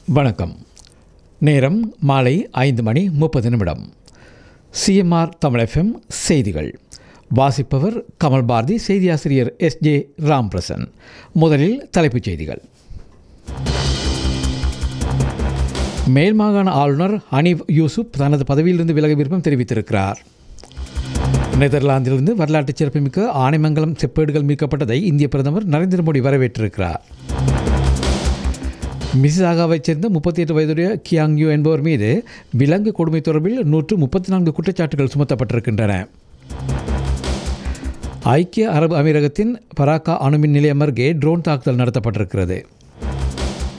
வணக்கம் நேரம் மாலை ஐந்து மணி முப்பது நிமிடம் சிஎம்ஆர் தமிழ் எஃப்எம் செய்திகள் வாசிப்பவர் கமல் பாரதி செய்தியாசிரியர் எஸ் ஜே ராம்பிரசன் முதலில் தலைப்புச் செய்திகள் மேல் மாகாண ஆளுநர் ஹனீப் யூசுப் தனது பதவியிலிருந்து விலக விருப்பம் தெரிவித்திருக்கிறார் நெதர்லாந்திலிருந்து வரலாற்று சிறப்புமிக்க ஆனைமங்கலம் செப்பேடுகள் மீட்கப்பட்டதை இந்திய பிரதமர் நரேந்திர மோடி வரவேற்றிருக்கிறார் மிசிசாகாவைச் சேர்ந்த முப்பத்தி எட்டு வயதுடைய கியாங் யூ என்பவர் மீது விலங்கு கொடுமை தொடர்பில் நூற்று முப்பத்தி நான்கு குற்றச்சாட்டுகள் சுமத்தப்பட்டிருக்கின்றன ஐக்கிய அரபு அமீரகத்தின் பராக்கா அணுமின் நிலையம் அருகே ட்ரோன் தாக்குதல் நடத்தப்பட்டிருக்கிறது